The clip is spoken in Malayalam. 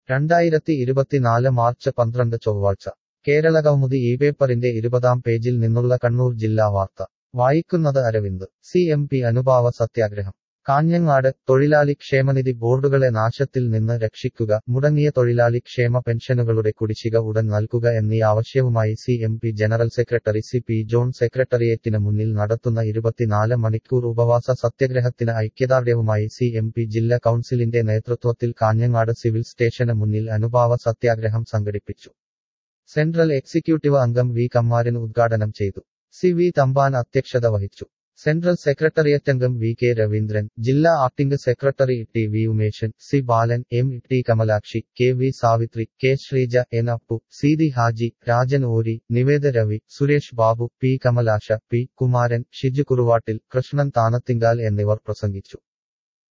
രണ്ടായിരത്തി ഇരുപത്തിനാല് മാർച്ച് പന്ത്രണ്ട് ചൊവ്വാഴ്ച കേരളകൗമുദി ഈ പേപ്പറിന്റെ ഇരുപതാം പേജിൽ നിന്നുള്ള കണ്ണൂർ ജില്ലാ വാർത്ത വായിക്കുന്നത് അരവിന്ദ് സി എം പി അനുഭാവ സത്യാഗ്രഹം കാഞ്ഞങ്ങാട് തൊഴിലാളി ക്ഷേമനിധി ബോർഡുകളെ നാശത്തിൽ നിന്ന് രക്ഷിക്കുക മുടങ്ങിയ തൊഴിലാളി ക്ഷേമ പെൻഷനുകളുടെ കുടിശ്ശിക ഉടൻ നൽകുക എന്നീ ആവശ്യവുമായി C M P general secretary C P John സെക്രട്ടറിയേറ്റിന് മുന്നിൽ നടത്തുന്ന ഇരുപത്തിനാല് മണിക്കൂർ ഉപവാസ സത്യഗ്രഹത്തിന് ഐക്യദാർഢ്യവുമായി സി എം പി ജില്ലാ കൗൺസിലിന്റെ നേതൃത്വത്തിൽ കാഞ്ഞങ്ങാട് സിവിൽ സ്റ്റേഷന് മുന്നിൽ അനുഭാവ സത്യാഗ്രഹം സംഘടിപ്പിച്ചു സെൻട്രൽ എക്സിക്യൂട്ടീവ് അംഗം വി കമ്മാരൻ ഉദ്ഘാടനം ചെയ്തു സി വി തമ്പാൻ അധ്യക്ഷത വഹിച്ചു സെൻട്രൽ സെക്രട്ടറിയറ്റ് അംഗം വി കെ രവീന്ദ്രൻ ജില്ലാ acting secretary T V Umeshan C Balan M T Kamalakshi K V Savithri K Sreeja N Appu Seethi Haji Rajan Ori Niveda Ravi Suresh Babu P Kamalasha P Kumaran Shiju Kuruvattil Krishnan Thanathinkal എന്നിവർ പ്രസംഗിച്ചു